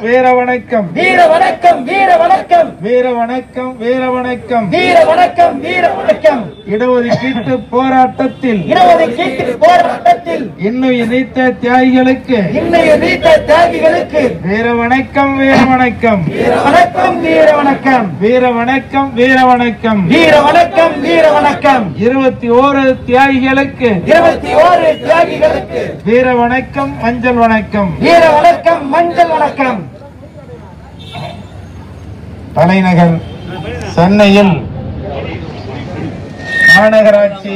வீர வணக்கம் வீர வணக்கம் வீர வணக்கம் வீர வணக்கம் வீர வணக்கம் வீர வணக்கம் வீர வணக்கம் இடஒதுக்கீட்டு போராட்டத்தில் இடஒதுக்கீட்டு போராட்டத்தில் இன்னும் இணைத்த தியாகிகளுக்கு இன்னைய நீத்த தியாகிகளுக்கு வீர வணக்கம் வீர வணக்கம் வீர வணக்கம் வீர வணக்கம் வீர வணக்கம் வீர வணக்கம் வீர வணக்கம் வீர வணக்கம் இருபத்தி ஓரு தியாகிகளுக்கு இருபத்தி ஓரு தியாகிகளுக்கு வீர வணக்கம் மஞ்சள் வணக்கம் வீர வணக்கம் மஞ்சள் வணக்கம் தலைநகர் சென்னையில் மாநகராட்சி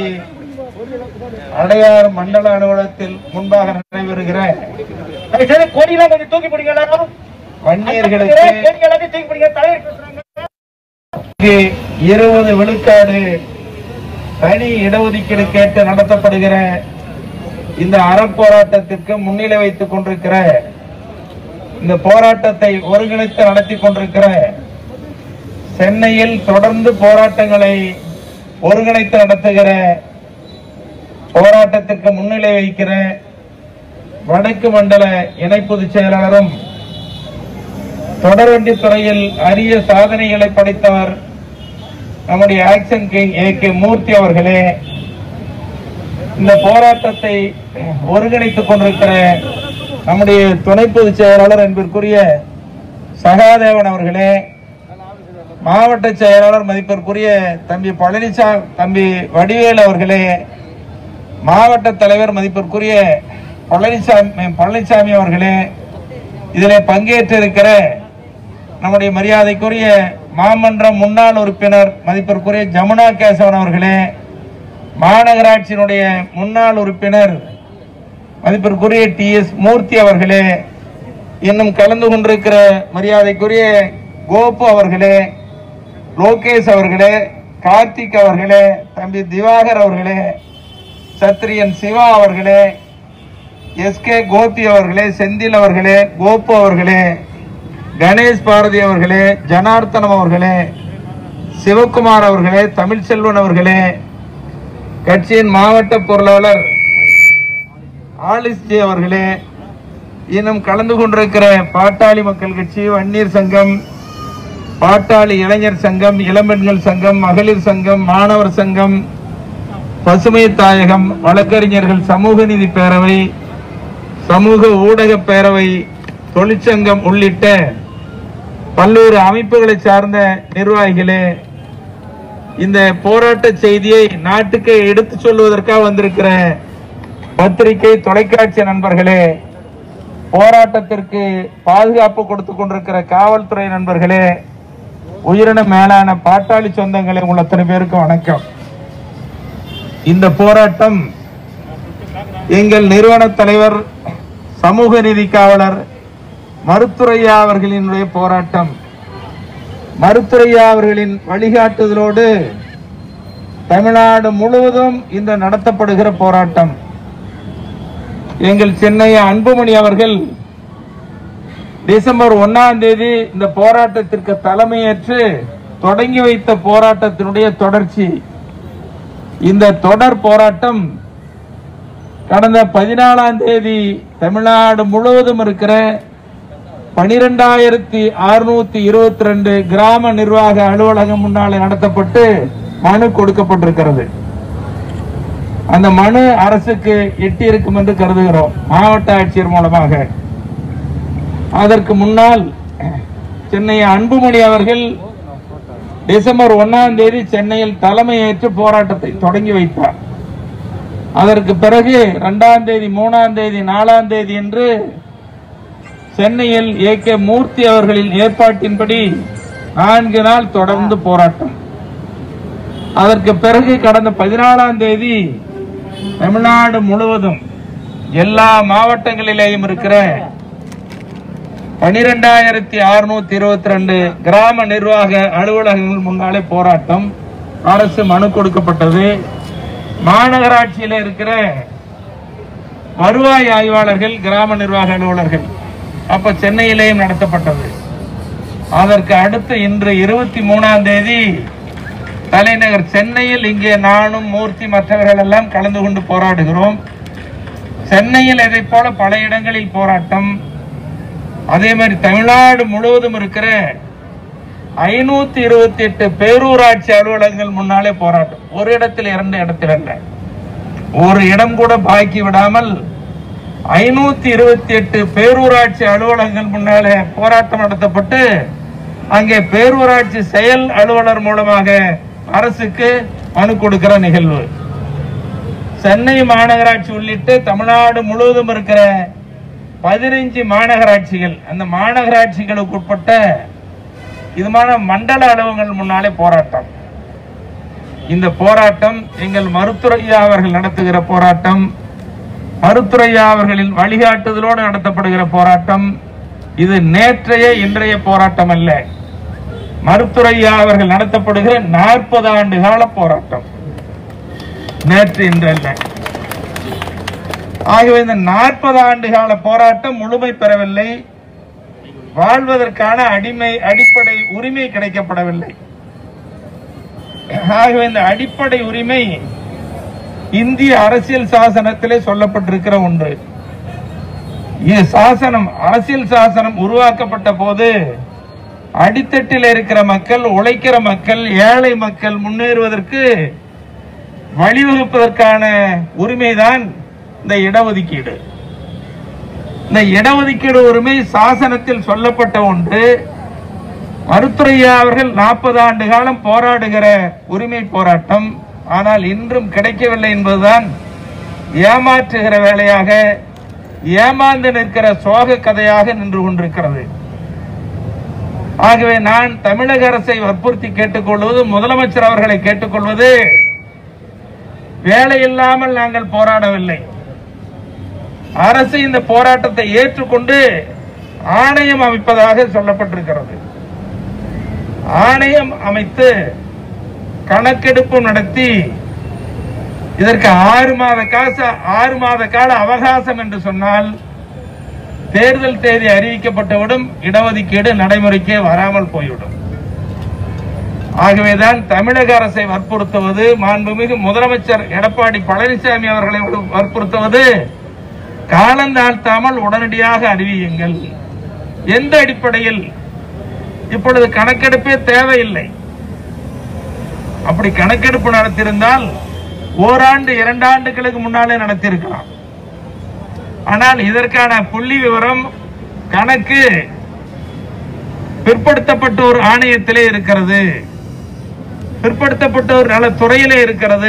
அடையாறு மண்டல அலுவலகத்தில் முன்பாக நடைபெறுகிற கொடியெல்லாம் கொஞ்சம் தூக்கி பிடிங்க எல்லாரும் வன்னியர்களுக்கு கொடி எல்லாத்தையும் தூக்கி பிடிங்க தலைவர் பேசுறாங்க இங்கு இருபது விழுக்காடு தனி இடஒதுக்கீடு கேட்டு நடத்தப்படுகிற இந்த அறப்போராட்டத்திற்கு முன்னிலை வைத்துக் கொண்டிருக்கிற இந்த போராட்டத்தை ஒருங்கிணைத்து நடத்தி கொண்டிருக்கிற சென்னையில் தொடர்ந்து போராட்டங்களை ஒருங்கிணைத்து நடத்துகிற போராட்டத்திற்கு முன்னிலை வைக்கிற வடக்கு மண்டல இணை பொதுச் செயலாளரும் தொடர்வண்டி துறையில் அரிய சாதனைகளை படைத்தவர் நம்முடைய action king A K Murthy அவர்களே இந்த போராட்டத்தை ஒருங்கிணைத்துக் கொண்டிருக்கிற நம்முடைய துணை பொதுச் செயலாளர் என்பதற்குரிய சகாதேவன் அவர்களே மாவட்ட செயலாளர் மதிப்பிற்குரிய தம்பி பழனிசாமி தம்பி வடிவேல் அவர்களே மாவட்ட தலைவர் மதிப்பிற்குரிய பழனிசாமி பழனிசாமி அவர்களே இதிலே பங்கேற்றிருக்கிற நம்முடைய மரியாதைக்குரிய மாமன்ற முன்னாள் உறுப்பினர் மதிப்பிற்குரிய ஜமுனா கேசவன் அவர்களே மாநகராட்சியினுடைய முன்னாள் உறுப்பினர் மதிப்பிற்குரிய டி எஸ் மூர்த்தி அவர்களே இன்னும் கலந்து கொண்டிருக்கிற மரியாதைக்குரிய கோபு அவர்களே லோகேஷ் அவர்களே கார்த்திக் அவர்களே தம்பி திவாகர் அவர்களே சத்ரியன் சிவா அவர்களே எஸ் கே கோபி அவர்களே செந்தில் அவர்களே கோபு அவர்களே கணேஷ் பாரதி அவர்களே ஜனார்த்தனம் அவர்களே சிவகுமார் அவர்களே தமிழ்செல்வன் அவர்களே கட்சியின் மாவட்ட பொருளாளர் ஆலிஸ் ஜே அவர்களே இன்னும் கலந்து கொண்டிருக்கிற பாட்டாளி மக்கள் கட்சி வன்னியர் சங்கம் பாட்டாளி இளைஞர் சங்கம் இளம்பெண்கள் சங்கம் மகளிர் சங்கம் மாணவர் சங்கம் பசுமை தாயகம் வழக்கறிஞர்கள் சமூக நீதி பேரவை சமூக ஊடக பேரவை தொழிற்சங்கம் உள்ளிட்ட பல்வேறு அமைப்புகளை சார்ந்த நிர்வாகிகளே இந்த போராட்ட செய்தியை நாட்டுக்கு எடுத்து சொல்வதற்காக வந்திருக்கிற பத்திரிகை தொலைக்காட்சி நண்பர்களே போராட்டத்திற்கு பாதுகாப்பு கொடுத்து கொண்டிருக்கிற காவல்துறை நண்பர்களே உயிரின மேலான பாட்டாளி சொந்தங்களே உங்கள் அத்தனை பேருக்கு வணக்கம் இந்த போராட்டம் எங்கள் நிறுவன தலைவர் சமூக நீதி காவலர் மருத்துரையா அவர்களினுடைய போராட்டம் மருத்துரையா அவர்களின் வழிகாட்டுதலோடு தமிழ்நாடு முழுவதும் இந்த நடத்தப்படுகிற போராட்டம் எங்கள் சென்னை அன்புமணி அவர்கள் டிசம்பர் ஒன்னாம் தேதி இந்த போராட்டத்திற்கு தலைமையேற்று தொடங்கி வைத்த போராட்டத்தினுடைய தொடர்ச்சி இந்த தொடர் போராட்டம் கடந்த பதினாலாம் தேதி தமிழ்நாடு முழுவதும் இருக்கிற பனிரெண்டாயிரத்தி அறுநூத்தி இருபத்தி ரெண்டு கிராம நிர்வாக அலுவலகம் முன்னாலே நடத்தப்பட்டு மனு கொடுக்கப்பட்டிருக்கிறது அந்த மனு அரசுக்கு எட்டி இருக்கும் என்று கருதுகிறோம் மாவட்ட ஆட்சியர் மூலமாக அதற்கு முன்னால் சென்னை அன்புமணி அவர்கள் டிசம்பர் ஒன்னாம் தேதி சென்னையில் தலைமையேற்று போராட்டத்தை தொடங்கி வைத்தார் அதற்கு பிறகு இரண்டாம் தேதி மூணாம் தேதி நாலாம் தேதி என்று சென்னையில் ஏ கே மூர்த்தி அவர்களின் ஏற்பாட்டின்படி நான்கு நாள் தொடர்ந்து போராட்டம் அதற்கு பிறகு கடந்த பதினாலாம் தேதி தமிழ்நாடு முழுவதும் எல்லா மாவட்டங்களிலேயும் இருக்கிற பனிரெண்டாயிரத்தி அறுநூத்தி இருபத்தி ரெண்டு கிராம நிர்வாக அலுவலகங்கள் முன்னாலே போராட்டம் அரசு மனு கொடுக்கப்பட்டது மாநகராட்சியில் இருக்கிற வருவாய் ஆய்வாளர்கள் கிராம நிர்வாக அலுவலர்கள் அப்ப சென்னையிலேயும் நடத்தப்பட்டது அதற்கு அடுத்து இன்று இருபத்தி மூணாம் தேதி தலைநகர் சென்னையில் இங்கே நானும் மூர்த்தி மற்றவர்கள் எல்லாம் கலந்து கொண்டு போராடுகிறோம் சென்னையில் இதைப் போல பல இடங்களில் போராட்டம் அதே மாதிரி தமிழ்நாடு முழுவதும் இருக்கிற ஐநூத்தி இருபத்தி எட்டு பேரூராட்சி அலுவலகங்கள் முன்னாலே போராட்டம் ஒரு இடத்தில் இரண்டு இடத்தில் அல்ல ஒரு இடம் கூட பாக்கி விடாமல் ஐநூத்தி இருபத்தி எட்டு பேரூராட்சி அலுவலகங்கள் முன்னாலே போராட்டம் நடத்தப்பட்டு அங்கே பேரூராட்சி செயல் அலுவலர் மூலமாக அரசுக்கு மனு கொடுக்கிற நிகழ்வு சென்னை மாநகராட்சி உள்ளிட்டு தமிழ்நாடு முழுவதும் இருக்கிற பதினைஞ்சு மாநகராட்சிகள் அந்த மாநகராட்சிகளுக்கு உட்பட்ட இதுமான மண்டல அலுவலகங்கள் முன்னாலே போராட்டம் இந்த போராட்டம் எங்கள் மருத்துறையா அவர்கள் நடத்துகிற போராட்டம் மருத்துறையா அவர்களின் வழிகாட்டுதலோடு நடத்தப்படுகிற போராட்டம் இது நேற்றைய இன்றைய போராட்டம் அல்ல மருத்துறையா அவர்கள் நடத்தப்படுகிற நாற்பது ஆண்டு கால போராட்டம் நேற்று இன்று அல்ல ஆகவே இந்த நாற்பது ஆண்டு கால போராட்டம் முழுமை பெறவில்லை வாழ்வதற்கான அடிமை அடிப்படை உரிமை கிடைக்கப்படவில்லை ஆகவே இந்த அடிப்படை உரிமை இந்திய அரசியல் சாசனத்திலே சொல்லப்பட்டிருக்கிற ஒன்று இது சாசனம் அரசியல் சாசனம் உருவாக்கப்பட்ட போது அடித்தட்டில் இருக்கிற மக்கள் உழைக்கிற மக்கள் ஏழை மக்கள் முன்னேறுவதற்கு வழிவகுப்பதற்கான உரிமைதான் இந்த இடஒதுக்கீடு இந்த இடஒதுக்கீடு உரிமை சாசனத்தில் சொல்லப்பட்ட ஒன்று மருத்துறையா அவர்கள் நாற்பது ஆண்டு காலம் போராடுகிற உரிமை போராட்டம் ஆனால் இன்றும் கிடைக்கவில்லை என்பதுதான் ஏமாற்றுகிற வேலையாக ஏமாந்து நிற்கிற சோக கதையாக நின்று கொண்டிருக்கிறது ஆகவே நான் தமிழக அரசை வற்புறுத்தி கேட்டுக்கொள்வது முதலமைச்சர் அவர்களை கேட்டுக்கொள்வது வேலை இல்லாமல் நாங்கள் போராடவில்லை அரசு இந்த போராட்டத்தை ஏற்றுக்கொண்டு ஆணையம் அமைப்பதாக சொல்லப்பட்டிருக்கிறது ஆணையம் அமைத்து கணக்கெடுப்பு நடத்தி இதற்கு ஆறு மாத காச ஆறு மாத கால அவகாசம் என்று சொன்னால் தேர்தல் தேதி அறிவிக்கப்பட்டுவிடும் இடஒதுக்கீடு நடைமுறைக்கே வராமல் போய்விடும் ஆகவேதான் தமிழக அரசை வற்புறுத்துவது மாண்புமிகு முதலமைச்சர் எடப்பாடி பழனிசாமி அவர்களை வற்புறுத்துவது காலந்தாழ்த்தாமல் உடனடியாக அறிவியுங்கள் எந்த அடிப்படையில் இப்பொழுது கணக்கெடுப்பே தேவையில்லை அப்படி கணக்கெடுப்பு நடத்தியிருந்தால் ஓராண்டு இரண்டு ஆண்டுகளுக்கு முன்னாலே நடத்தியிருக்கலாம் ஆனால் இதற்கான புள்ளி விவரம் கணக்கு பிற்படுத்தப்பட்டோர் ஆணையத்திலே இருக்கிறது பிற்படுத்தப்பட்டோர் நலத்துறையிலே இருக்கிறது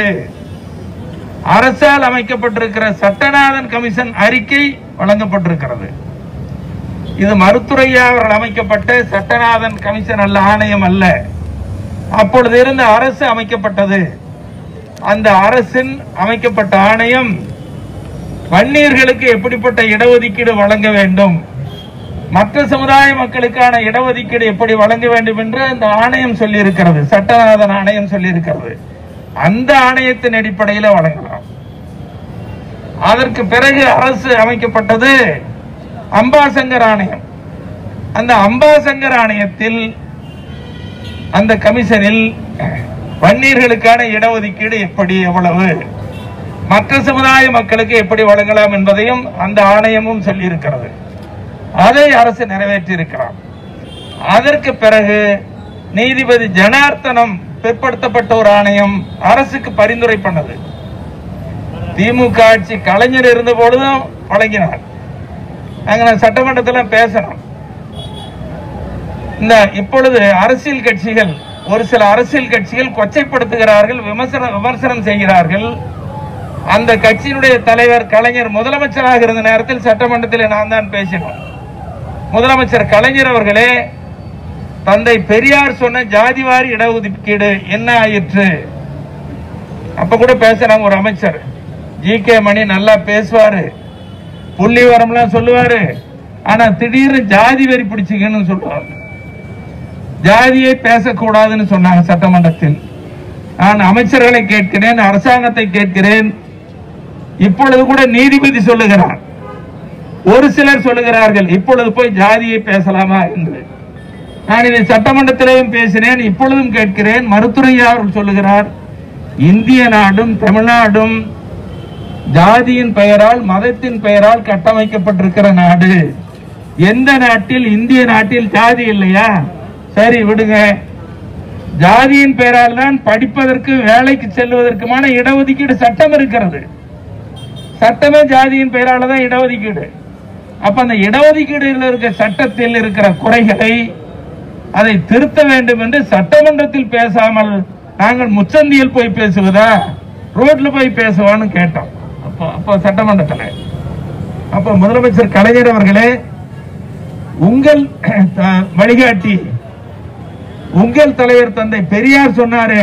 அரசால் அமைக்கப்பட்டிருக்கிற சட்டநாதன் கமிஷன் அறிக்கை வழங்கப்பட்டிருக்கிறது இது மருத்துறையா அவர்கள் அமைக்கப்பட்ட சட்டநாதன் கமிஷன் அல்ல ஆணையம் அல்ல அப்பொழுது இருந்த அரசு அமைக்கப்பட்டது அந்த அரசின் அமைக்கப்பட்ட ஆணையம் வன்னியர்களுக்கு எப்படிப்பட்ட இடஒதுக்கீடு வழங்க வேண்டும் மற்ற சமுதாய மக்களுக்கான இடஒதுக்கீடு எப்படி வழங்க வேண்டும் என்று அந்த ஆணையம் சொல்லி இருக்கிறது சட்டநாதன் ஆணையம் சொல்லி இருக்கிறது அந்த ஆணையத்தின் அடிப்படையில் வழங்கலாம் அதற்கு பிறகு அரசு அமைக்கப்பட்டது அம்பாசங்கர் ஆணையம் அந்த அம்பாசங்கர் ஆணையத்தில் அந்த கமிஷனில் வன்னியர்களுக்கான இடஒதுக்கீடு எப்படி எவ்வளவு மற்ற சமுதாய மக்களுக்கு எப்படி வழங்கலாம் என்பதையும் அந்த ஆணையமும் சொல்லியிருக்கிறது அதை அரசு நிறைவேற்றி இருக்கிறார் அதற்கு பிறகு நீதிபதி ஜனார்த்தனம் பிற்படுத்தப்பட்ட ஒரு ஆணையம் அரசுக்கு பரிந்துரை பண்ணது திமுக ஆட்சி கலைஞர் இருந்த பொழுதும் வழங்கினார் நாங்க நான் சட்டமன்றத்தில் பேசணும் இந்த இப்பொழுது அரசியல் கட்சிகள் ஒரு சில அரசியல் கட்சிகள் கொச்சைப்படுத்துகிறார்கள் விமர்சனம் விமர்சனம் செய்கிறார்கள் அந்த கட்சியினுடைய தலைவர் கலைஞர் முதலமைச்சராக இருந்த நேரத்தில் சட்டமன்றத்தில் நான் தான் பேசினோம் முதலமைச்சர் கலைஞர் அவர்களே தந்தை பெரியார் சொன்ன ஜாதிவாரி இடஒதுக்கீடு என்ன ஆயிற்று அப்ப கூட பேசுறாங்க ஒரு அமைச்சர் ஜி கே மணி நல்லா பேசுவாரு புள்ளி வரம்லாம் சொல்லுவாரு ஆனா திடீர்னு ஜாதி வரி பிடிச்சிங்கன்னு சொல்லுவாங்க ஜாதியை பேசக்கூடாதுன்னு சொன்னாங்க சட்டமன்றத்தில் நான் அமைச்சர்களை கேட்கிறேன் அரசாங்கத்தை கேட்கிறேன் இப்பொழுது கூட நீதிபதி சொல்லுகிறார் ஒரு சிலர் சொல்லுகிறார்கள் இப்பொழுது போய் ஜாதியை பேசலாமா என்று நான் இதை சட்டமன்றத்திலேயும் பேசினேன் இப்பொழுதும் கேட்கிறேன் மருத்துறையா அவர்கள் சொல்லுகிறார் இந்திய நாடும் தமிழ்நாடும் ஜாதியின் பெயரால் மதத்தின் பெயரால் கட்டமைக்கப்பட்டிருக்கிற நாடு எந்த நாட்டில் இந்திய நாட்டில் ஜாதி இல்லையா சரி விடுங்க ஜாதியின் பெயரால் தான் படிப்பதற்கு வேலைக்கு செல்வதற்குமான இடஒதுக்கீடு சட்டம் இருக்கிறது சட்டமே ஜாதியின் பெயரால தான் இடஒதுக்கீடு அப்ப அந்த இடஒதுக்கீடுல இருக்க சட்டத்தில் இருக்கிற குறைகளை அதை திருத்த வேண்டும் என்று சட்டமன்றத்தில் பேசாமல் நாங்கள் முச்சந்தியில் போய் பேசுவதா ரோட்ல போய் பேசுவான்னு கேட்டோம் அப்போ அப்போ சட்டமன்றத்தில் அப்ப முதலமைச்சர் கலைஞர் அவர்களே உங்கள் த- வழிகாட்டி உங்கள் தலைவர் தந்தை பெரியார் சொன்னாரே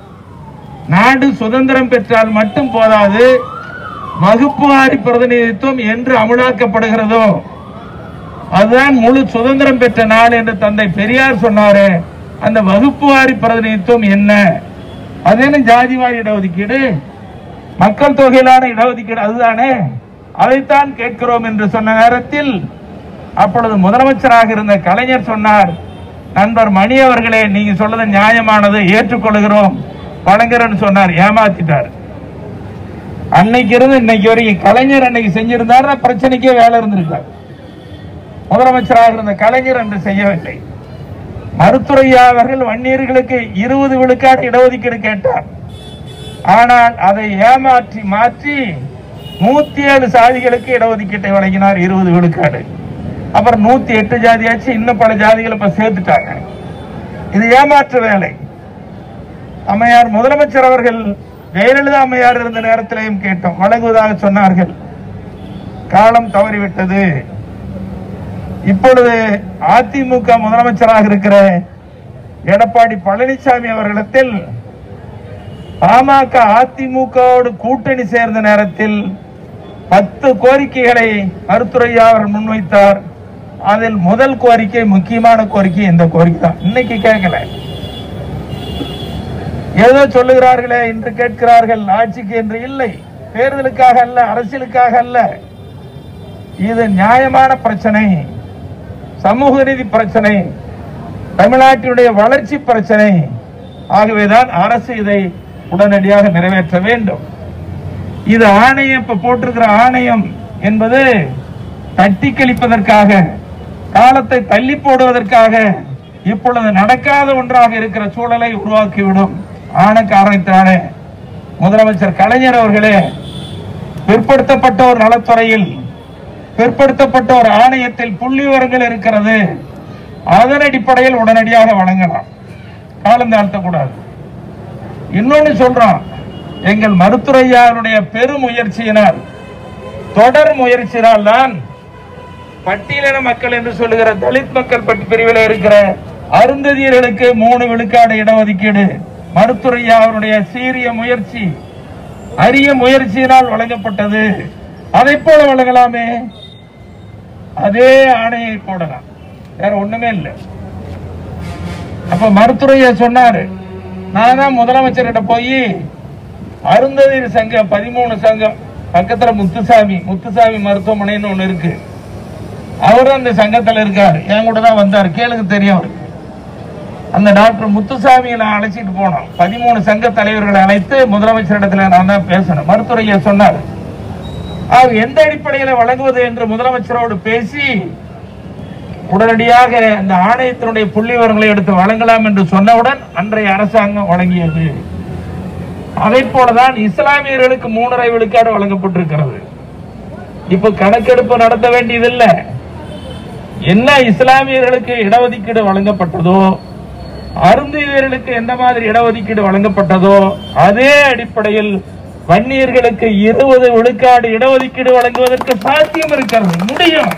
நாடு சுதந்திரம் பெற்றால் மட்டும் போதாது வகுப்பு வாரி பிரதிநிதித்துவம் என்று அமுலாக்கப்படுகிறதோ அதுதான் முழு சுதந்திரம் பெற்ற நாள் என்று தந்தை பெரியார் சொன்னாரு அந்த வகுப்பு வாரி பிரதிநிதித்துவம் என்ன அது என்ன ஜாதி வாரி இடஒதுக்கீடு மக்கள் தொகையிலான இடஒதுக்கீடு அதுதானே அதைத்தான் கேட்கிறோம் என்று சொன்ன நேரத்தில் அப்பொழுது முதலமைச்சராக இருந்த கலைஞர் சொன்னார் நண்பர் மணி அவர்களே நீங்க சொல்றது நியாயமானது ஏற்றுக்கொள்கிறோம் வழங்குறேன்னு சொன்னார் ஏமாத்திட்டார் அன்னைக்கு இருந்து இன்னைக்கு வரைக்கும் கலைஞர் அன்னைக்கு செஞ்சிருந்தாருன்னா பிரச்சனைக்கே வேலை இருந்திருக்காரு முதலமைச்சராக இருந்த கலைஞர் என்று செய்யவில்லை மருத்துரையா அவர்கள் வன்னியர்களுக்கு இருபது விழுக்காடு இடஒதுக்கீடு கேட்டார் ஆனால் அதை ஏமாற்றி மாற்றி நூத்தி ஏழு சாதிகளுக்கு இடஒதுக்கீட்டை வழங்கினார் இருபது விழுக்காடு அப்புறம் நூத்தி எட்டு ஜாதியாச்சு இன்னும் பல ஜாதிகளை இப்ப சேர்த்துட்டாங்க இது ஏமாற்று வேலை அம்மையார் முதலமைச்சர் அவர்கள் ஜெயலலிதா அம்மையார் இருந்த நேரத்திலையும் கேட்டோம் வழங்குவதாக சொன்னார்கள் காலம் தவறிவிட்டது இப்பொழுது அதிமுக முதலமைச்சராக இருக்கிற எடப்பாடி பழனிசாமி அவர்களிடத்தில் பாமக அதிமுகவோடு கூட்டணி சேர்ந்த நேரத்தில் பத்து கோரிக்கைகளை மருத்துரையா அவர் முன்வைத்தார் அதில் முதல் கோரிக்கை முக்கியமான கோரிக்கை இந்த கோரிக்கை தான் இன்னைக்கு கேட்கல ஏதோ சொல்லுகிறார்களே என்று கேட்கிறார்கள் ஆட்சிக்கு என்று இல்லை தேர்தலுக்காக அல்ல அரசியலுக்காக அல்ல இது நியாயமான பிரச்சனை சமூக நீதி பிரச்சனை தமிழ்நாட்டினுடைய வளர்ச்சி பிரச்சனை ஆகவேதான் அரசு இதை உடனடியாக நிறைவேற்ற வேண்டும் இது ஆணையம் இப்ப போட்டிருக்கிற ஆணையம் என்பது தட்டி கழிப்பதற்காக காலத்தை தள்ளி போடுவதற்காக இப்பொழுது நடக்காத ஒன்றாக இருக்கிற சூழலை உருவாக்கிவிடும் ஆன காரணத்தினாலே முதலமைச்சர் கலைஞர் அவர்களே பிற்படுத்தப்பட்டோர் நலத்துறையில் பிற்படுத்தப்பட்ட ஒரு ஆணையத்தில் புள்ளி விவரங்கள் இருக்கிறது அதன் அடிப்படையில் உடனடியாக வழங்கலாம் காலம் தாழ்த்தக்கூடாது இன்னொன்னு சொல்றோம் எங்கள் மருத்துவையாருடைய பெரும் முயற்சியினால் தொடர் முயற்சியினால் தான் பட்டியலின மக்கள் என்று சொல்லுகிற தலித் மக்கள் பட்டி பிரிவில் இருக்கிற அருந்ததியர்களுக்கு மூணு விழுக்காடு இடஒதுக்கீடு மருத்துவையா அவருடைய சீரிய முயற்சி அரிய முயற்சியினால் வழங்கப்பட்டது அதை போல வழங்கலாமே அதே ஆணையை போடலாம் வேற ஒண்ணுமே இல்லை அப்ப மருத்துவரைய சொன்னாரு நான் தான் முதலமைச்சர்கிட்ட போய் அருந்ததியர் சங்கம் பதிமூணு சங்கம் பக்கத்துல முத்துசாமி முத்துசாமி மருத்துவமனைன்னு ஒண்ணு இருக்கு அவரும் அந்த சங்கத்துல இருக்காரு என் கூட தான் வந்தாரு கேளுங்க தெரியும் அவருக்கு அந்த டாக்டர் முத்துசாமியை நான் அழைச்சிட்டு போனோம் பதிமூணு சங்க தலைவர்களை அழைத்து முதலமைச்சரிடத்துல நான் தான் பேசணும் மருத்துவரைய சொன்னார் ஆக எந்த அடிப்படையில் வழங்குவது என்று முதலமைச்சரோடு பேசி உடனடியாக அந்த ஆணையத்தினுடைய புள்ளி விவரங்களை எடுத்து வழங்கலாம் என்று சொன்னவுடன் அன்றைய அரசாங்கம் வழங்கியது அதை போலதான் இஸ்லாமியர்களுக்கு மூணரை விழுக்காடு வழங்கப்பட்டிருக்கிறது இப்ப கணக்கெடுப்பு நடத்த வேண்டியதில்லை என்ன இஸ்லாமியர்களுக்கு இடஒதுக்கீடு வழங்கப்பட்டதோ அருந்தியர்களுக்கு எந்த மாதிரி இடஒதுக்கீடு வழங்கப்பட்டதோ அதே அடிப்படையில் வன்னியர்களுக்கு இருபது விழுக்காடு இடஒதுக்கீடு வழங்குவதற்கு சாத்தியம் இருக்கிறது முடியும்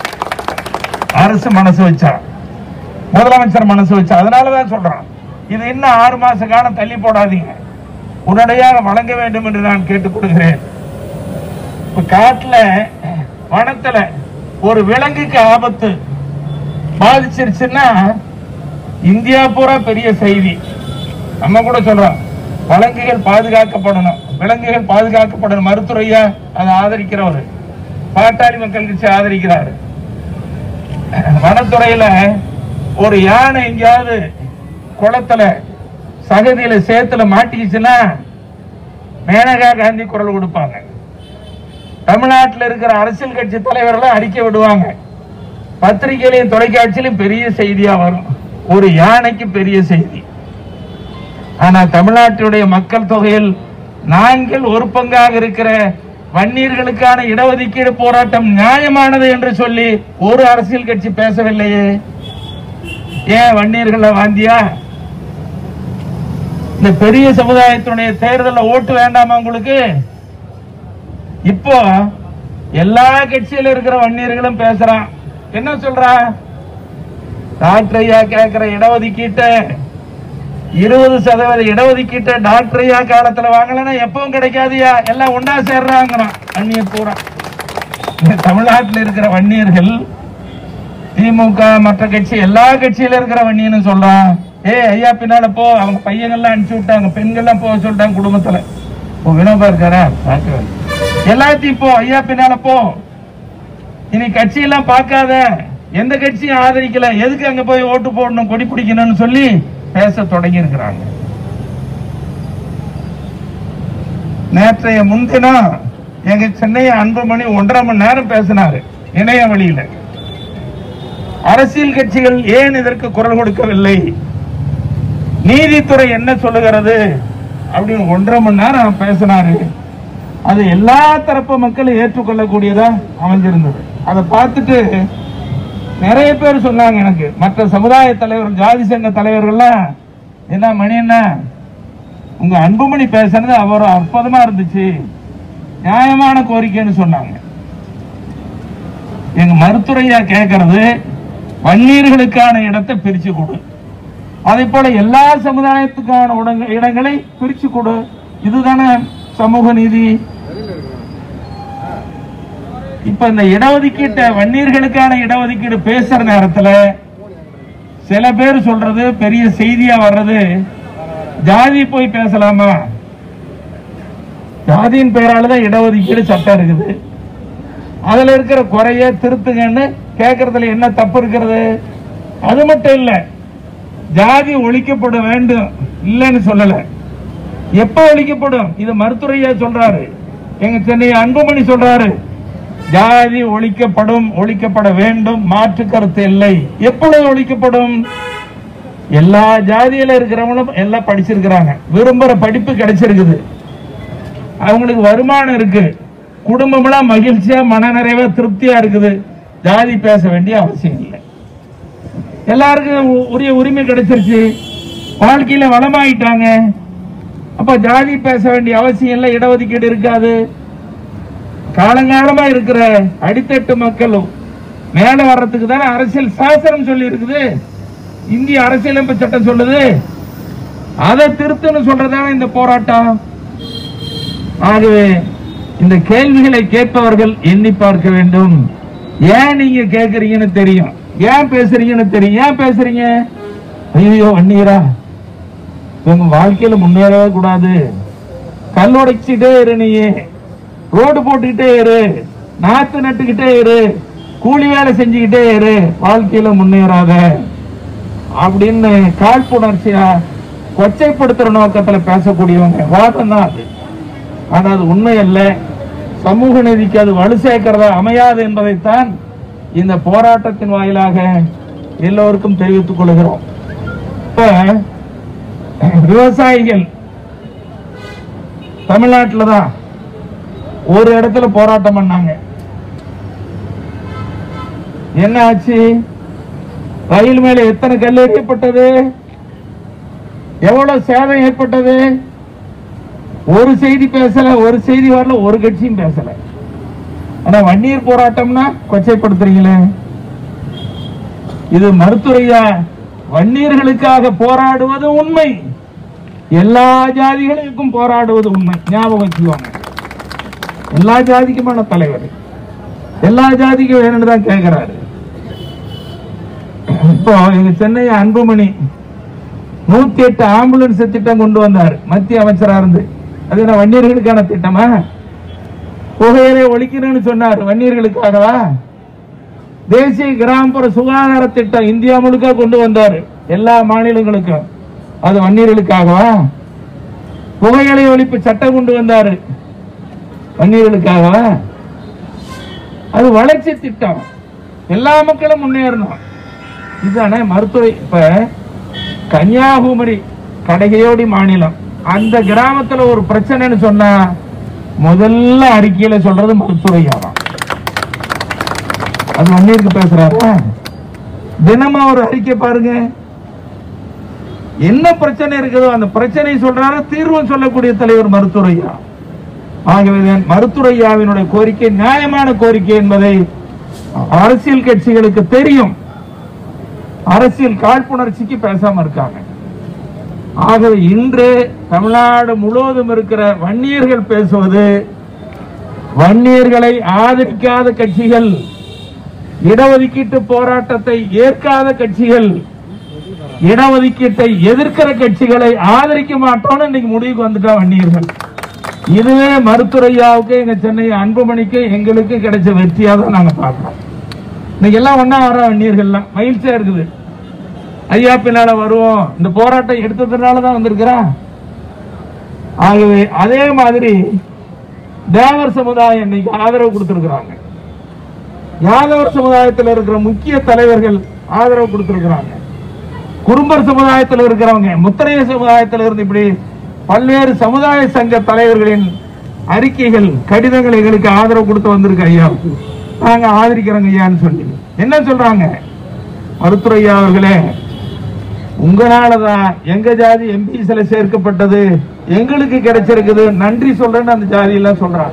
அரசு மனசு வச்சா முதலமைச்சர் மனசு வச்சா அதனாலதான் சொல்றான் இது இன்னும் ஆறு மாச காலம் தள்ளி போடாதீங்க உடனடியாக வழங்க வேண்டும் என்று நான் கேட்டுக் கொள்கிறேன் இப்ப காட்டுல வனத்துல ஒரு விலங்குக்கு ஆபத்து பாதிச்சிருச்சுன்னா இந்தியா பூரா பெரிய செய்தி நம்ம கூட சொல்றோம் விலங்குகள் பாதுகாக்கப்படணும் விலங்குகள் பாதுகாக்கப்படணும் மருத்துவரையா அதை ஆதரிக்கிறவர் பாட்டாளி மக்கள் கட்சி ஆதரிக்கிறாரு வனத்துறையில ஒரு யானை எங்கேயாவது குளத்துல சகதியில சேத்துல மாட்டிக்கிச்சுன்னா மேனகா காந்தி குரல் கொடுப்பாங்க தமிழ்நாட்டில் இருக்கிற அரசியல் கட்சி தலைவர்கள் அறிக்கை விடுவாங்க பத்திரிகையிலையும் தொலைக்காட்சியிலும் பெரிய செய்தியா வரும் ஒரு யானைக்கு பெரிய செய்தி ஆனா தமிழ்நாட்டுடைய மக்கள் தொகையில் நான்கில் ஒரு பங்காக இருக்கிற வன்னியர்களுக்கான இடஒதுக்கீடு போராட்டம் நியாயமானது என்று சொல்லி ஒரு அரசியல் கட்சி பேசவில்லையே ஏன் வன்னியர்கள வாந்தியா இந்த பெரிய சமுதாயத்தினுடைய தேர்தல்ல ஓட்டு வேண்டாமா உங்களுக்கு இப்போ எல்லா கட்சியில இருக்கிற வன்னியர்களும் பேசுறான் என்ன சொல்றா டாக்டர் ஐயா கேட்கிற இடஒதுக்கீட்டை இருபது சதவீத இடஒதுக்கீட்டை டாக்டர் ஐயா காலத்துல வாங்கலன்னா எப்பவும் கிடைக்காதுயா எல்லாம் ஒன்னா சேர்றாங்கிறான் வன்னியர் பூரா இந்த தமிழ்நாட்டில் இருக்கிற வன்னியர்கள் திமுக மற்ற கட்சி எல்லா கட்சியில இருக்கிற வன்னியன்னு சொல்றான் ஏய் ஐயா பின்னால போ அவங்க பையங்கள்லாம் அனுப்பிச்சு விட்டாங்க பெண்கள்லாம் போக சொல்லிட்டாங்க குடும்பத்துல ஓ வினோபா இருக்காரா பார்க்கவே இல்லை. எல்லாத்தையும் போ ஐயா பின்னால போ இனி கட்சியெல்லாம் பார்க்காத எந்த கட்சியும் ஆதரிக்கல எதுக்கு அங்க போய் ஓட்டு போடணும் கொடி பிடிக்கணும்னு சொல்லி பேச தொடங்கி இருக்கிறாங்க நேற்றைய முன்தினம் எங்க சென்னை அன்புமணி ஒன்றரை மணி நேரம் பேசினாரு இணைய வழியில அரசியல் கட்சிகள் ஏன் இதற்கு குரல் கொடுக்கவில்லை நீதித்துறை என்ன சொல்லுகிறது அப்படின்னு ஒன்றரை மணி நேரம் பேசினாரு அது எல்லா தரப்பு மக்களும் ஏற்றுக்கொள்ளக்கூடியதா அமைஞ்சிருந்தது அதை பார்த்துட்டு நிறைய பேர் சொன்னாங்க எனக்கு மற்ற சமுதாய தலைவர் ஜாதி சங்க தலைவர்கள்லாம் என்ன மணி என்ன உங்க அன்புமணி பேசுனது அவர் அற்புதமா இருந்துச்சு நியாயமான கோரிக்கைன்னு சொன்னாங்க எங்க மருத்துவரையா கேட்கறது வன்னியர்களுக்கான இடத்தை பிரிச்சு கொடு அதே போல எல்லா சமுதாயத்துக்கான உடங்க- இடங்களை பிரிச்சு கொடு இதுதானே சமூக நீதி இப்ப இந்த இடஒதுக்கீட்டை வன்னியர்களுக்கான இடஒதுக்கீடு பேசுற நேரத்துல சில பேர் சொல்றது பெரிய செய்தியா வர்றது ஜாதி போய் பேசலாமா ஜாதியின் பெயரால தான் இடஒதுக்கீடு சட்டம் இருக்குது அதுல இருக்கிற குறைய திருத்துங்கன்னு கேட்கறதுல என்ன தப்பு இருக்கிறது அது மட்டும் இல்ல ஜாதி ஒழிக்கப்பட வேண்டும் இல்லைன்னு சொல்லல எப்ப ஒழிக்கப்படும் இது மருத்துவரையா சொல்றாரு எங்க சென்னை அன்புமணி சொல்றாரு ஜாதி ஒழிக்கப்படும் ஒழிக்கப்பட வேண்டும் மாற்று கருத்து இல்லை எப்பொழுது ஒழிக்கப்படும் எல்லா ஜாதியில இருக்கிறவங்களும் எல்லாம் படிச்சிருக்கிறாங்க விரும்புற படிப்பு கிடைச்சிருக்குது அவங்களுக்கு வருமானம் இருக்கு குடும்பம்லாம் மகிழ்ச்சியா மனநிறைவா திருப்தியா இருக்குது ஜாதி பேச வேண்டிய அவசியம் இல்லை எல்லாருக்கும் உ- உரிய உரிமை கிடைச்சிருச்சு வாழ்க்கையில வளமாயிட்டாங்க அப்ப ஜாதி பேச வேண்டிய அவசியம் இல்லை இடஒதுக்கீடு இருக்காது காலங்காலமா இருக்கிற அடித்தட்டு மக்களும் மேல வர்றதுக்கு தானே அரசியல் சாசனம் சொல்லி இருக்குது இந்திய அரசியலமைப்பு சட்டம் சொல்லுது அதை திருத்தணும் சொல்றதான இந்த போராட்டம் ஆகவே இந்த கேள்விகளை கேட்பவர்கள் எண்ணி பார்க்க வேண்டும் ஏன் நீங்க கேக்குறீங்கன்னு தெரியும் ஏன் பேசுறீங்கன்னு தெரியும் ஏன் பேசுறீங்க ஐயோ வண்ணீரா உங்க வாழ்க்கையில முன்னேறவே கூடாது கல் உடைச்சிட்டே இரு நீ ரோடு போட்டுக்கிட்டே இரு நாத்து நட்டுக்கிட்டே இரு கூலி வேலை செஞ்சுக்கிட்டே இரு வாழ்க்கையில முன்னேறாத அப்படின்னு காழ்ப்புணர்ச்சியா கொச்சைப்படுத்துற நோக்கத்துல பேசக்கூடியவங்க வாதம் தான் அது ஆனா அது உண்மை அல்ல சமூக நீதிக்கு அது வலு சேர்க்கிறதா அமையாது என்பதைத்தான் இந்த போராட்டத்தின் வாயிலாக எல்லோருக்கும் தெரிவித்துக் கொள்கிறோம் இப்ப விவசாயிகள் தமிழ்நாட்டில் தான் ஒரு இடத்துல போராட்டம் பண்ணாங்க என்ன ஆச்சு ரயில் மேல எத்தனை கல் எறியப்பட்டது எவ்வளவு சேதம் ஏற்பட்டது ஒரு செய்தி பேசல ஒரு செய்தி வரல ஒரு கட்சியும் பேசல ஆனா வன்னியர் போராட்டம்னா கொச்சைப்படுத்துறீங்களே இது மருத்துவரையா வன்னியர்களுக்காக போராடுவது உண்மை எல்லா ஜாதிகளுக்கும் போராடுவது உண்மை ஞாபகம் வச்சுக்குவாங்க எல்லா ஜாதிக்குமான தலைவர் எல்லா ஜாதிக்கும் வேணும்னு தான் கேட்கிறாரு இப்போ எங்க சென்னை அன்புமணி நூத்தி எட்டு ஆம்புலன்ஸ் திட்டம் கொண்டு வந்தார் மத்திய அமைச்சரா இருந்து அது என்ன வன்னியர்களுக்கான திட்டமா புகையிலை ஒழிக்கணும்னு சொன்னார் வன்னியர்களுக்காகவா தேசிய கிராமப்புற சுகாதார திட்டம் இந்தியா முழுக்க கொண்டு வந்தார் எல்லா மாநிலங்களுக்கும் அது வன்னியர்களுக்காகவா புகையிலை ஒழிப்பு சட்டம் கொண்டு வந்தாரு வன்னியர்களுக்காகவா அது வளர்ச்சி திட்டம் எல்லா மக்களும் முன்னேறணும் இதுதானே மருத்துவ இப்ப கன்னியாகுமரி கடைகையோடி மாநிலம் அந்த கிராமத்துல ஒரு பிரச்சனைன்னு சொன்னா முதல்ல அறிக்கையில சொல்றது மருத்துவையா தான் அது வன்னியருக்கு பேசுறாரு தினமும் ஒரு அறிக்கை பாருங்க என்ன பிரச்சனை இருக்குதோ அந்த பிரச்சனை சொல்றாரு தீர்வும் சொல்லக்கூடிய தலைவர் மருத்துவரையா ஆகவே மருத்துவரையாவினுடைய கோரிக்கை நியாயமான கோரிக்கை என்பதை அரசியல் கட்சிகளுக்கு தெரியும் அரசியல் காழ்ப்புணர்ச்சிக்கு பேசாம இருக்காங்க ஆகவே இன்று தமிழ்நாடு முழுவதும் இருக்கிற வன்னியர்கள் பேசுவது வன்னியர்களை ஆதரிக்காத கட்சிகள் இடஒதுக்கீட்டு போராட்டத்தை ஏற்காத கட்சிகள் இடஒதுக்கீட்டை எதிர்க்கிற கட்சிகளை ஆதரிக்க மாட்டோம்னு இன்னைக்கு முடிவுக்கு வந்துட்டா வன்னியர்கள் இதுவே மருத்துவரையாவுக்கு எங்க சென்னை அன்புமணிக்கு எங்களுக்கு கிடைச்ச வெற்றியா தான் நாங்க பார்க்கிறோம் இன்னைக்கு எல்லாம் ஒண்ணா வர வன்னியர்கள்லாம் மகிழ்ச்சியா இருக்குது ஐயா பின்னால வருவோம் இந்த போராட்டம் எடுத்ததுனால தான் வந்திருக்கிறோம் ஆகவே அதே மாதிரி தேவர் சமுதாயம் இன்னைக்கு ஆதரவு கொடுத்திருக்கிறாங்க யாதவர் சமுதாயத்தில் இருக்கிற முக்கிய தலைவர்கள் ஆதரவு கொடுத்திருக்கிறாங்க குறும்பர் சமுதாயத்தில் இருக்கிறவங்க முத்திரைய சமுதாயத்தில் இருந்து இப்படி பல்வேறு சமுதாய சங்க தலைவர்களின் அறிக்கைகள் கடிதங்கள் எங்களுக்கு ஆதரவு கொடுத்து வந்திருக்கு ஐயா நாங்க ஆதரிக்கிறோங்க ஐயான்னு சொல்லி என்ன சொல்றாங்க மருத்துவ ஐயா அவர்களே உங்களாலதான் எங்க ஜாதி எம்பிசில சேர்க்கப்பட்டது எங்களுக்கு கிடைச்சிருக்குது நன்றி சொல்றேன்னு அந்த ஜாதி எல்லாம் சொல்றாங்க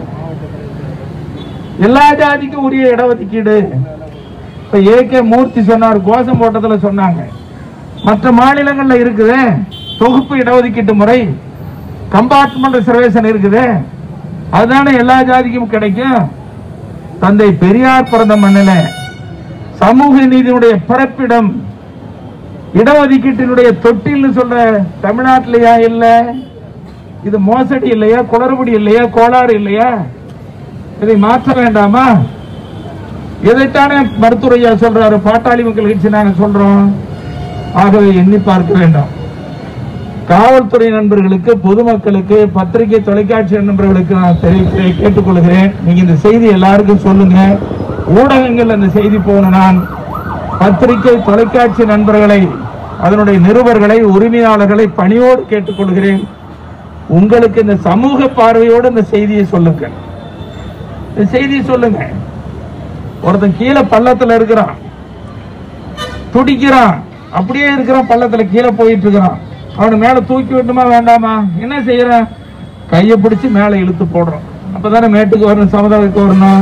எல்லா ஜாதிக்கும் உரிய இடஒதுக்கீடு இப்ப ஏ கே மூர்த்தி சொன்னார் கோஷம் போட்டதுல சொன்னாங்க மற்ற மாநிலங்கள்ல இருக்குது தொகுப்பு இடஒதுக்கீட்டு முறை கம்பார்ட்மெண்ட் ரிசர்வேஷன் இருக்குது அதுதானே எல்லா ஜாதிக்கும் கிடைக்கும் தந்தை பெரியார் பிறந்த மண்ணில சமூக நீதியுடைய பிறப்பிடம் இடஒதுக்கீட்டினுடைய தொட்டில்னு சொல்ற தமிழ்நாட்டிலயா இல்ல இது மோசடி இல்லையா குளறுபடி இல்லையா கோளாறு இல்லையா இதை மாற்ற வேண்டாமா எதைத்தானே மருத்துவரையா சொல்றாரு பாட்டாளி மக்கள் கட்சி நாங்க சொல்றோம் ஆகவே எண்ணி பார்க்க வேண்டாம் காவல்துறை நண்பர்களுக்கு பொதுமக்களுக்கு பத்திரிகை தொலைக்காட்சி நண்பர்களுக்கு நான் தெரிவிக்கிறேன் கேட்டுக்கொள்கிறேன் நீங்க இந்த செய்தி எல்லாருக்கும் சொல்லுங்க ஊடகங்கள் அந்த செய்தி போன நான் பத்திரிகை தொலைக்காட்சி நண்பர்களை அதனுடைய நிருபர்களை உரிமையாளர்களை பணியோடு கேட்டுக்கொள்கிறேன் உங்களுக்கு இந்த சமூக பார்வையோடு இந்த செய்தியை சொல்லுங்க இந்த செய்தியை சொல்லுங்க ஒருத்தன் கீழே பள்ளத்துல இருக்கிறான் துடிக்கிறான் அப்படியே இருக்கிறான் பள்ளத்துல கீழே போயிட்டு இருக்கிறான் அவனை மேல தூக்கி விட்டுமா வேண்டாமா என்ன செய்யறான் கையை பிடிச்சு மேல இழுத்து போடுறோம் அப்பதானே மேட்டுக்கு வரணும் சமுதாயத்துக்கு வரணும்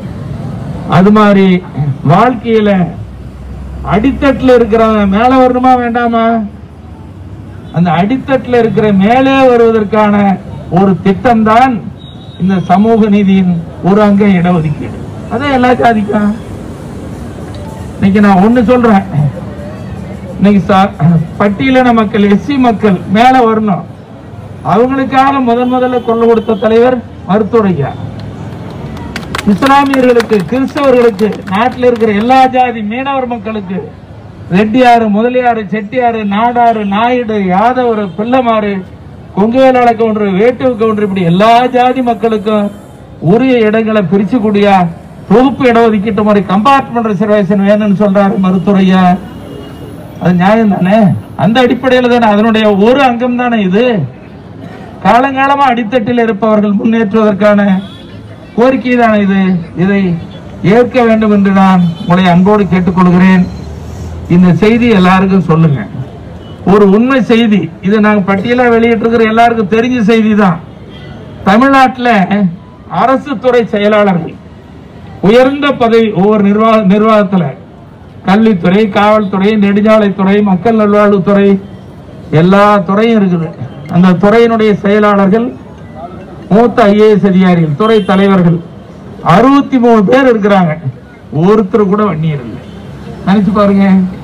அது மாதிரி வாழ்க்கையில அடித்தட்டுல இருக்கிறவன் மேல வரணுமா வேண்டாமா அந்த அடித்தட்டுல இருக்கிற மேலே வருவதற்கான ஒரு திட்டம் தான் இந்த சமூக நீதியின் ஒரு அங்க இடஒதுக்கீடு அதான் எல்லா ஜாதிக்கும் இன்னைக்கு நான் ஒண்ணு சொல்றேன் இன்னைக்கு ச- பட்டியலின மக்கள் எஸ்சி மக்கள் மேல வரணும் அவங்களுக்காக முதன் முதல்ல கொள்ள கொடுத்த தலைவர் மருத்துவரையா இஸ்லாமியர்களுக்கு கிறிஸ்தவர்களுக்கு நாட்டில் இருக்கிற எல்லா ஜாதி மீனவர் மக்களுக்கு ரெட்டியாறு முதலியாறு செட்டியாறு நாடாறு நாயுடு யாதவர் பிள்ளமாறு கொங்குவேலாள கவுண்டர் வேட்டுவ கவுண்டர் இப்படி எல்லா ஜாதி மக்களுக்கும் உரிய இடங்களை பிரிச்சு கூடியா தொகுப்பு இடஒதுக்கீட்டு முறை கம்பார்ட்மெண்ட் ரிசர்வேஷன் வேணும்னு சொல்றாரு மருத்துவரையா அது நியாயம் தானே அந்த அடிப்படையில் தானே அதனுடைய ஒரு அங்கம் தானே இது காலங்காலமா அடித்தட்டில் இருப்பவர்கள் முன்னேற்றுவதற்கான கோரிக்கை தானே இது இதை ஏற்க வேண்டும் என்று நான் உங்களை அன்போடு கேட்டுக்கொள்கிறேன் இந்த செய்தி எல்லாருக்கும் சொல்லுங்க ஒரு உண்மை செய்தி இது நாங்க பட்டியலா வெளியிட்டிருக்கிற எல்லாருக்கும் தெரிஞ்ச செய்தி தான் தமிழ்நாட்டில் அரசு துறை செயலாளர்கள் உயர்ந்த பதவி ஒவ்வொரு நிர்வாக நிர்வாகத்துல கல்வித்துறை காவல்துறை நெடுஞ்சாலைத்துறை மக்கள் நல்வாழ்வுத்துறை எல்லா துறையும் இருக்குது அந்த துறையினுடைய செயலாளர்கள் மூத்த ஐஏஎஸ் அதிகாரிகள் துறை தலைவர்கள் அறுபத்தி மூணு பேர் இருக்கிறாங்க ஒருத்தர் கூட வன்னியர் இல்லை நினைச்சு பாருங்க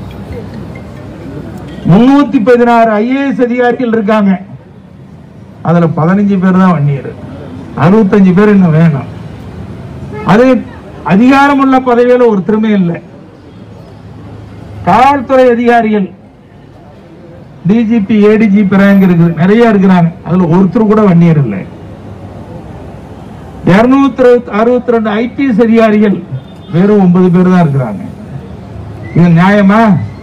முன்னூத்தி பதினாறு ஐஏஎஸ் அதிகாரிகள் இருக்காங்க அதுல பதினஞ்சு பேர் தான் வன்னியர் அறுபத்தஞ்சு பேர் இன்னும் வேணும் அது அதிகாரமுள்ள பதவியில ஒருத்தருமே இல்லை காவல்துறை அதிகாரிகள் டிஜிபி ஏடிஜிபி ரேங்க் இருக்குது நிறைய இருக்கிறாங்க அதுல ஒருத்தர் கூட வன்னியர் இல்லை இருநூத்தி அறுபத்தி ரெண்டு ஐபிஎஸ் அதிகாரிகள் வெறும் ஒன்பது பேர் தான் இருக்கிறாங்க இது நியாயமா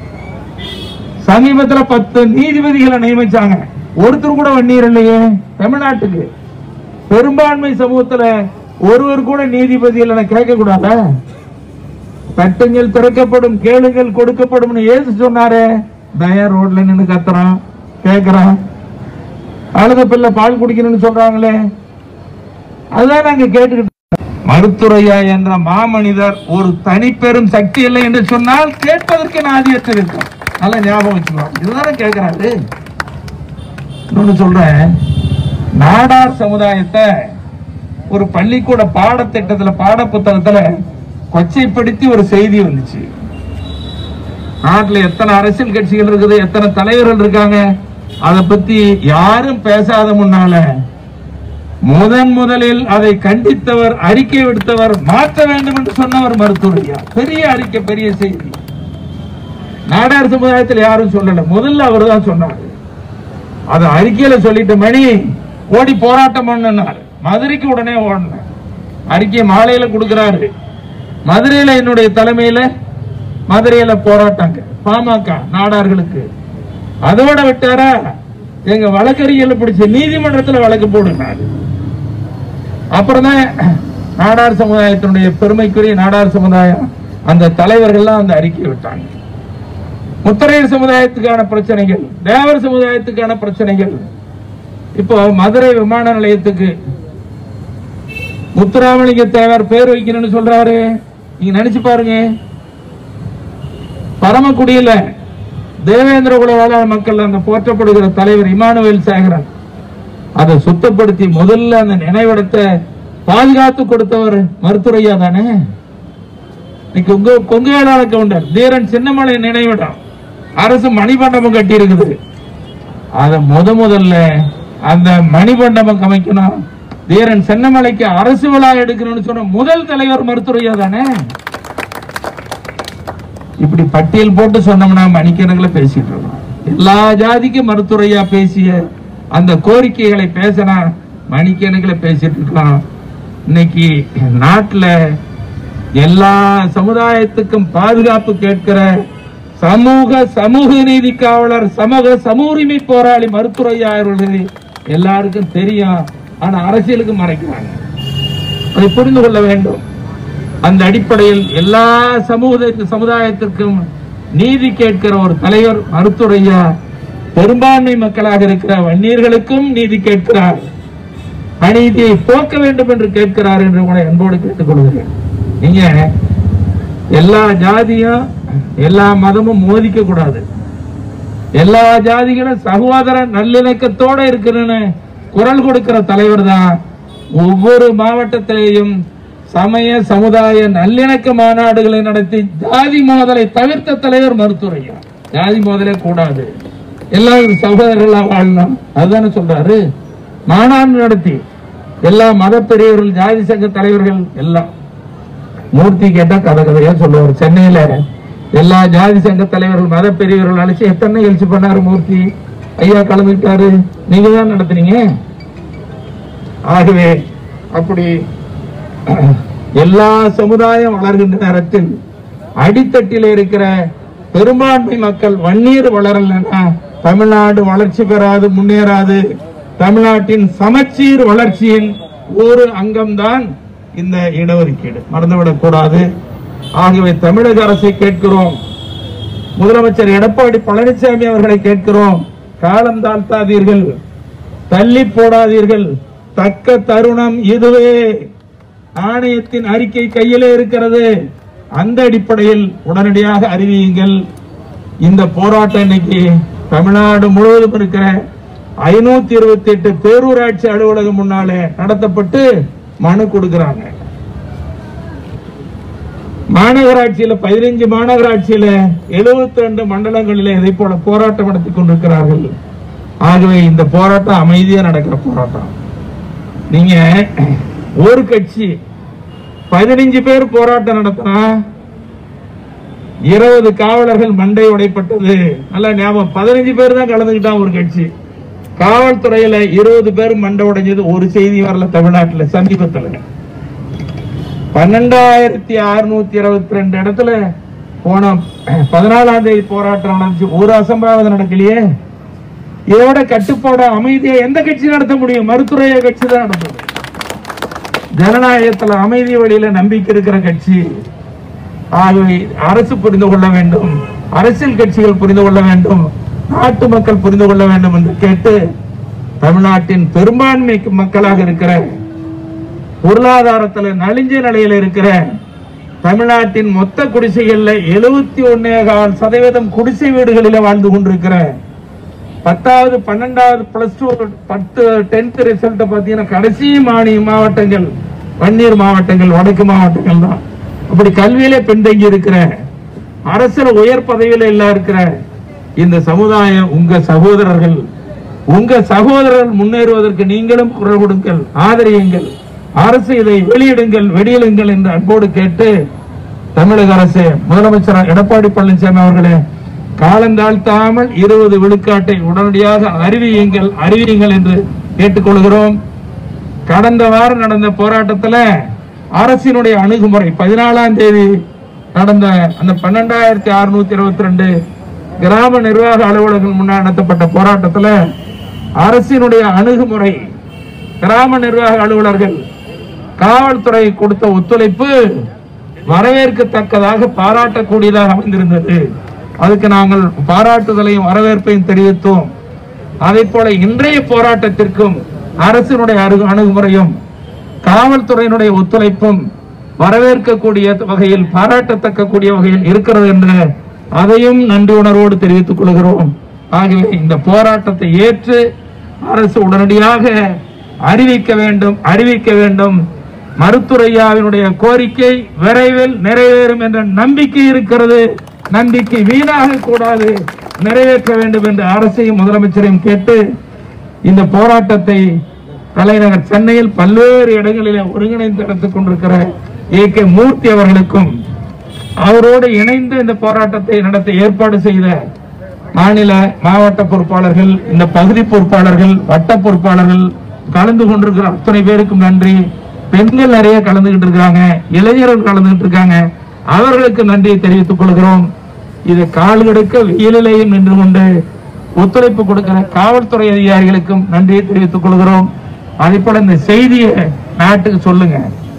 சமீபத்துல பத்து நீதிபதிகளை நியமிச்சாங்க ஒருத்தர் கூட வன்னீர் இல்லையே தமிழ்நாட்டுக்கு பெரும்பான்மை சமூகத்துல ஒருவர் கூட நீதிபதி இல்லைன்னு கேட்க கூடாத தட்டுங்கள் திறக்கப்படும் கேளுங்கள் கொடுக்கப்படும் ஏசு சொன்னாரே தயா ரோட்ல நின்னு கத்துறான் கேக்குறான் அழுத பிள்ளை பால் குடிக்கணும்னு சொல்றாங்களே அதுதான் நாங்க கேட்டுக்கிட்டு மருத்துரையா என்ற மாமனிதர் ஒரு தனிப்பெரும் சக்தி இல்லை என்று சொன்னால் கேட்பதற்கு நாதியற்ற இருக்கும் நல்ல ஞாபகம் வச்சுக்கணும் இதுதானே கேட்கிறாரு இன்னொன்னு சொல்றேன் நாடார் சமுதாயத்தை ஒரு பள்ளிக்கூட பாடத்திட்டத்துல பாட புத்தகத்துல கொச்சைப்படுத்தி ஒரு செய்தி வந்துச்சு நாட்டுல எத்தனை அரசியல் கட்சிகள் இருக்குது எத்தனை தலைவர்கள் இருக்காங்க அதை பத்தி யாரும் பேசாத முன்னால முதன் முதலில் அதை கண்டித்தவர் அறிக்கை விடுத்தவர் மாற்ற வேண்டும் என்று சொன்னவர் மருத்துவரையா பெரிய அறிக்கை பெரிய செய்தி நாடார் சமுதாயத்தில் யாரும் சொல்லல முதல்ல அவர் தான் சொன்னார் அது அறிக்கையில சொல்லிட்டு மணி ஓடி போராட்டம் பண்ணார் மதுரைக்கு உடனே ஓடினார் அறிக்கை மாலையில கொடுக்கிறாரு மதுரையில என்னுடைய தலைமையில மதுரையில போராட்டங்க பாமக நாடார்களுக்கு அதோட விட்டாரா எங்க வழக்கறிஞர்ல பிடிச்ச நீதிமன்றத்துல வழக்கு போடுனாரு அப்புறம் தான் நாடார் சமுதாயத்தினுடைய பெருமைக்குரிய நாடார் சமுதாயம் அந்த தலைவர்கள்லாம் அந்த அறிக்கை விட்டாங்க முத்தரையர் சமுதாயத்துக்கான பிரச்சனைகள் தேவர் சமுதாயத்துக்கான பிரச்சனைகள் இப்போ மதுரை விமான நிலையத்துக்கு முத்துராமலிங்க தேவர் பேர் வைக்கணும்னு சொல்றாரு நீங்க நினைச்சு பாருங்க பரமக்குடியில தேவேந்திர குல வேளாண் மக்கள் அந்த போற்றப்படுகிற தலைவர் இமானுவேல் சேகரன் அதை சுத்தப்படுத்தி முதல்ல அந்த நினைவிடத்தை பாதுகாத்து கொடுத்தவர் மருத்துரையா தானே இன்னைக்கு உங்க கொங்கு வேளாண கவுண்டர் தீரன் சின்னமலை நினைவிடம் அரசு மணிமண்டபம் கட்டி இருக்குது அத முத முதல்ல அந்த மணிமண்டபம் அமைக்கணும் தீரன் சின்னமலைக்கு அரசு விழா எடுக்கணும்னு சொன்ன முதல் தலைவர் மருத்துரையா தானே இப்படி பட்டியல் போட்டு சொன்னோம்னா மணிக்கணக்கில் பேசிட்டு இருக்கோம் எல்லா ஜாதிக்கும் மருத்துவரையா பேசிய அந்த கோரிக்கைகளை பேசினா மணிக்கணக்கில் பேசிட்டு இருக்கலாம் இன்னைக்கு நாட்டுல எல்லா சமுதாயத்துக்கும் பாதுகாப்பு கேட்கிற சமூக சமூக நீதி காவலர் சமூக சமூரிமை போராளி மருத்துவரையா அவர்கள் எல்லாருக்கும் தெரியும் ஆனா அரசியலுக்கு மறைக்கிறாங்க அதை புரிந்து கொள்ள வேண்டும் அந்த அடிப்படையில் எல்லா சமூக சமுதாயத்திற்கும் நீதி கேட்கிற ஒரு தலைவர் மருத்துவரையா பெரும்பான்மை மக்களாக இருக்கிற வன்னியர்களுக்கும் நீதி கேட்கிறார் அநீதியை போக்க வேண்டும் என்று கேட்கிறார் என்று கூட அன்போடு கேட்டுக்கொள்கிறேன் நீங்க எல்லா ஜாதியும் எல்லா மதமும் மோதிக்க கூடாது எல்லா ஜாதிகளும் சகோதர நல்லிணக்கத்தோட இருக்கணும்னு குரல் கொடுக்கிற தலைவர் தான் ஒவ்வொரு மாவட்டத்திலேயும் சமய சமுதாய நல்லிணக்க மாநாடுகளை நடத்தி ஜாதி மோதலை தவிர்த்த தலைவர் மருத்துவரையா ஜாதி மோதலே கூடாது எல்லாரும் சகோதரர்களா வாழணும் அதுதானே சொல்றாரு மாநாடு நடத்தி எல்லா மத பெரியவர்கள் ஜாதி சங்க தலைவர்கள் எல்லாம் மூர்த்தி கேட்டா கதை கதையா சொல்லுவார் சென்னையில எல்லா ஜாதி சங்க தலைவர்கள் மத பெரியவர்கள் அழைச்சு எத்தனை நிகழ்ச்சி பண்ணாரு மூர்த்தி ஐயா கலந்துக்கிட்டாரு நீங்க தான் நடத்துனீங்க ஆகவே அப்படி எல்லா சமுதாயம் வளர்கின்ற நேரத்தில் அடித்தட்டில் இருக்கிற பெரும்பான்மை மக்கள் வன்னீர் வளரலன்னா தமிழ்நாடு வளர்ச்சி பெறாது முன்னேறாது தமிழ்நாட்டின் சமச்சீர் வளர்ச்சியின் ஒரு அங்கம்தான் இந்த இடஒதுக்கீடு மறந்துவிடக் கூடாது ஆகவே தமிழக அரசை கேட்கிறோம் முதலமைச்சர் எடப்பாடி பழனிசாமி அவர்களை கேட்கிறோம் காலம் தாழ்த்தாதீர்கள் தள்ளி போடாதீர்கள் தக்க தருணம் இதுவே ஆணையத்தின் அறிக்கை கையிலே இருக்கிறது அந்த அடிப்படையில் உடனடியாக அறிவியுங்கள் இந்த போராட்டம் இன்னைக்கு தமிழ்நாடு முழுவதும் இருக்கிற ஐநூத்தி இருபத்தி எட்டு பேரூராட்சி அலுவலகம் முன்னாலே நடத்தப்பட்டு மனு கொடுக்கிறாங்க மாநகராட்சியில பதினைஞ்சு மாநகராட்சியில 72 ரெண்டு மண்டலங்களிலே இதை போல போராட்டம் நடத்தி கொண்டிருக்கிறார்கள் ஆகவே இந்த போராட்டம் அமைதியா நடக்கிற போராட்டம் நீங்க ஒரு கட்சி பதினைஞ்சு பேர் போராட்டம் நடத்தினா இருபது காவலர்கள் மண்டை உடைப்பட்டது நல்லா ஞாபகம் பதினஞ்சு பேர் தான் கலந்துக்கிட்டான் ஒரு கட்சி காவல்துறையில இருபது பேர் மண்டை உடைஞ்சது ஒரு செய்தி வரல தமிழ்நாட்டுல சமீபத்துல பன்னெண்டாயிரத்தி அறுநூத்தி இருபத்தி ரெண்டு இடத்துல போன பதினாலாம் தேதி போராட்டம் நடந்துச்சு ஒரு அசம்பாவிதம் நடக்கலையே இதோட கட்டுப்பாடு அமைதியை எந்த கட்சி நடத்த முடியும் மருத்துவ கட்சி தான் நடத்தும் ஜனநாயகத்துல அமைதி வழியில நம்பிக்கை இருக்கிற கட்சி ஆகவே அரசு புரிந்து கொள்ள வேண்டும் அரசியல் கட்சிகள் புரிந்து கொள்ள வேண்டும் நாட்டு மக்கள் புரிந்து கொள்ள வேண்டும் என்று கேட்டு தமிழ்நாட்டின் பெரும்பான்மை மக்களாக இருக்கிற பொருளாதாரத்துல நலிஞ்ச நிலையில இருக்கிற தமிழ்நாட்டின் மொத்த குடிசைகள்ல எழுபத்தி ஒன்னே கால் சதவீதம் குடிசை வீடுகளில வாழ்ந்து கொண்டிருக்கிற பத்தாவது பன்னெண்டாவது பிளஸ் டூ பத்து டென்த் ரிசல்ட் பாத்தீங்கன்னா கடைசி மாநில மாவட்டங்கள் வன்னீர் மாவட்டங்கள் வடக்கு மாவட்டங்கள் தான் அப்படி கல்வியிலே பின்தங்கி இருக்கிற அரசியல் உயர் பதவியில எல்லாம் இருக்கிற இந்த சமுதாயம் உங்க சகோதரர்கள் உங்க சகோதரர்கள் முன்னேறுவதற்கு நீங்களும் குரல் கொடுங்கள் ஆதரியுங்கள் அரசு இதை வெளியிடுங்கள் வெளியிடுங்கள் என்று அன்போடு கேட்டு தமிழக அரசு முதலமைச்சர் எடப்பாடி பழனிசாமி அவர்களே காலந்தாழ்த்தாமல் இருபது விழுக்காட்டை உடனடியாக அறிவியுங்கள் அறிவியுங்கள் என்று கேட்டுக்கொள்கிறோம் கடந்த வாரம் நடந்த போராட்டத்துல அரசினுடைய அணுகுமுறை பதினாலாம் தேதி நடந்த அந்த பன்னெண்டாயிரத்தி அறுநூத்தி இருபத்தி ரெண்டு கிராம நிர்வாக அலுவலர்கள் முன்னால் நடத்தப்பட்ட போராட்டத்துல அரசினுடைய அணுகுமுறை கிராம நிர்வாக அலுவலர்கள் காவல்துறை கொடுத்த ஒத்துழைப்பு வரவேற்கத்தக்கதாக பாராட்டக்கூடியதாக அமைந்திருந்தது அதுக்கு நாங்கள் பாராட்டுதலையும் வரவேற்பையும் தெரிவித்தோம் அதே போல இன்றைய போராட்டத்திற்கும் அரசினுடைய அருகு- அணுகுமுறையும் காவல்துறையினுடைய ஒத்துழைப்பும் வரவேற்கக்கூடிய வகையில் பாராட்டத்தக்க கூடிய வகையில் இருக்கிறது என்று அதையும் நன்றி உணர்வோடு தெரிவித்துக் கொள்கிறோம் ஆகவே இந்த போராட்டத்தை ஏற்று அரசு உடனடியாக அறிவிக்க வேண்டும் அறிவிக்க வேண்டும் மருத்துவரையாவினுடைய கோரிக்கை விரைவில் நிறைவேறும் என்ற நம்பிக்கை இருக்கிறது நம்பிக்கை வீணாக கூடாது நிறைவேற்ற வேண்டும் என்று அரசையும் முதலமைச்சரையும் கேட்டு இந்த போராட்டத்தை தலைநகர் சென்னையில் பல்வேறு இடங்களிலே ஒருங்கிணைந்து நடத்திக் கொண்டிருக்கிற ஏ கே மூர்த்தி அவர்களுக்கும் அவரோடு இணைந்து இந்த போராட்டத்தை நடத்த ஏற்பாடு செய்த மாநில மாவட்ட பொறுப்பாளர்கள் இந்த பகுதி பொறுப்பாளர்கள் வட்ட பொறுப்பாளர்கள் கலந்து கொண்டிருக்கிற அத்தனை பேருக்கும் நன்றி பெண்கள் நிறைய கலந்துகிட்டு இருக்காங்க இளைஞர்கள் கலந்துகிட்டு இருக்காங்க அவர்களுக்கு நன்றியை தெரிவித்துக் கொள்கிறோம் இது கால் கெடுக்க வெயிலிலேயும் நின்று கொண்டு ஒத்துழைப்பு கொடுக்கிற காவல்துறை அதிகாரிகளுக்கும் நன்றியை தெரிவித்துக் கொள்கிறோம் அதே போல இந்த செய்தியை நாட்டுக்கு சொல்லுங்க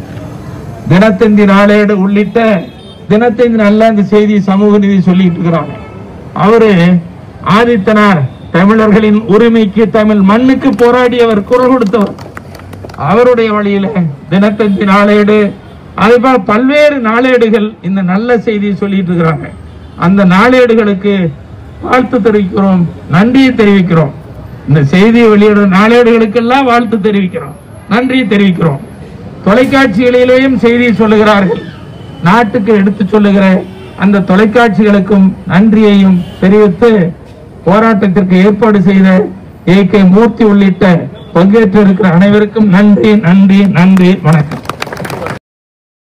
தினத்தந்தி நாளேடு உள்ளிட்ட தினத்தந்தி நல்ல இந்த செய்தி சமூக நீதி சொல்லிட்டு இருக்கிறாங்க அவரு ஆதித்தனார் தமிழர்களின் உரிமைக்கு தமிழ் மண்ணுக்கு போராடியவர் குரல் கொடுத்தவர் அவருடைய வழியில தினத்தந்தி நாளேடு அதே போல பல்வேறு நாளேடுகள் இந்த நல்ல செய்தியை சொல்லிட்டு இருக்கிறாங்க அந்த நாளேடுகளுக்கு வாழ்த்து தெரிவிக்கிறோம் நன்றியை தெரிவிக்கிறோம் இந்த செய்தியை வெளியிடும் நாளேடுகளுக்கெல்லாம் வாழ்த்து தெரிவிக்கிறோம் நன்றியை தெரிவிக்கிறோம் தொலைக்காட்சிகளிலேயும் செய்தியை சொல்லுகிறார்கள் நாட்டுக்கு எடுத்து சொல்லுகிற அந்த தொலைக்காட்சிகளுக்கும் நன்றியையும் தெரிவித்து போராட்டத்திற்கு ஏற்பாடு செய்த ஏ கே மூர்த்தி உள்ளிட்ட பங்கேற்று இருக்கிற அனைவருக்கும் நன்றி நன்றி நன்றி வணக்கம்